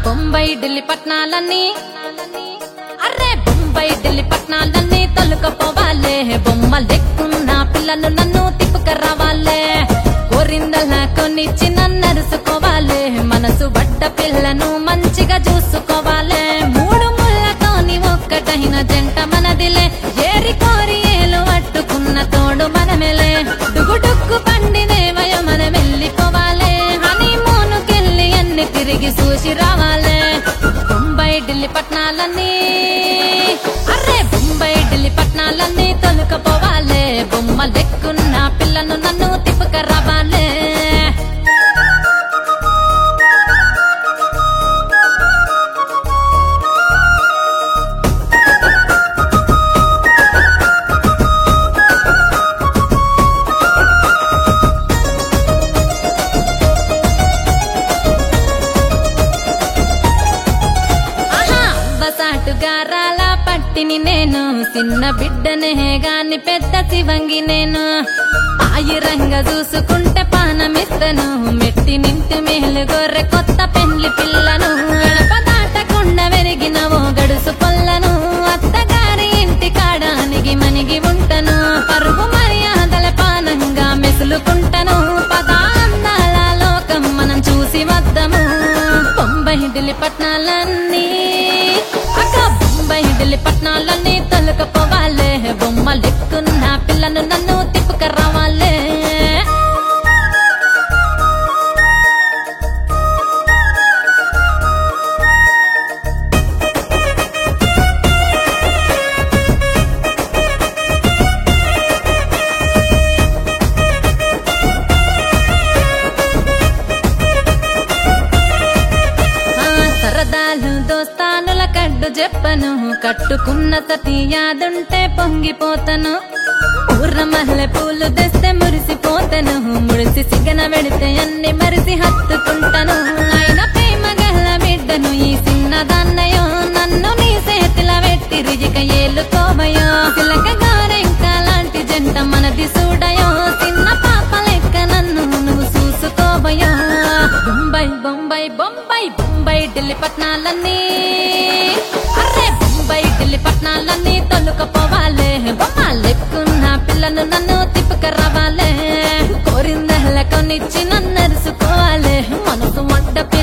బొంబాయి ఢిల్లీ పట్నాలన్నీ అర్రే బొంబాయి ఢిల్లీ పట్నాలన్నీ తొలుకపోవాలే బొమ్మలు ఎక్కున్న పిల్లలు నన్ను తిప్పుక రావాలే కోరిందల్లా కొనిచ్చి నన్ను అరుసుకోవాలే మనసు బట్ట పిల్లను మంచిగా చూసుకోవాలే మూడు ముళ్ళతోని ఒక్కటైన జంట మనదిలే ఏరి కోరి ఏలు పట్టుకున్న తోడు మనమెలే డుగుడుక్కు పండినేవయ మనం వెళ్ళిపోవాలే హనీ మూనుకెళ్ళి అన్ని తిరిగి చూసి రావాలే బొంబాయి ఢిల్లీ పట్నాలన్నీ అర్రే బొంబాయి ఢిల్లీ పట్నాలన్నీ తొలుకపోవాలే బొమ్మలెక్కున్న పిల్లను నన్ను తిప్పుక రావాలే ఆహా బసాటుగా రాలా పట్టిని నేను చిన్న బిడ్డనే గాని పెద్ద శివంగి నేను ఆయిరంగా చూసుకుంటే పానమిస్తను మెట్టి నింటి మేలు గొర్రె కొత్త పెండ్లి పిల్లను గడప దాటకుండా వెరిగిన ఓ గడుసు పొల్లను అత్తగారి ఇంటి కాడానికి మనిగి ఉంటను పరుగు మర్యాదల పానంగా మెసులుకుంటను పదా అందాల లోకం మనం చూసి వద్దము బొంబాయి ఢిల్లీ పట్నాలన్నీ అక్క బొంబాయి ఢిల్లీ పట్నాలన్నీ తొలకపోవాలే బొమ్మలెక్కున్న పిల్లను నన్ను తిప్పుక రావాలే ఆ సరదాలు దోస్తానుల కడ్డు చెప్పను కట్టుకున్న సతి యాదుంటే పొంగిపోతను ఊర్ర మల్లె పూలు తెస్తే మురిసిపోతను ముడిసి సిగన వెడితే అన్ని మరిసి హత్తుకుంటాను ఆయన ప్రేమ గల్ల బిడ్డను ఈ చిన్నదన్నయో నన్ను నీ చేతిల పెట్టి రిజిక ఏలుకోవయో చిలక గారెంక లాంటి జంట మనది చూడయో చిన్న పాప లెక్క నన్ను నువ్వు చూసుకోవయో బొంబాయి బొంబాయి బొంబాయి బొంబాయి ఢిల్లీ పట్నాలన్నీ అర్రే బొంబాయి ఢిల్లీ పట్నాలన్నీ తొలుకపోవాలే బొమ్మలెక్కున్న పిల్లలు నన్ను తిప్పుక రావాలే కోరిందహల కొనిచ్చి నన్ను అరుసుకోవాలే మనసు మంట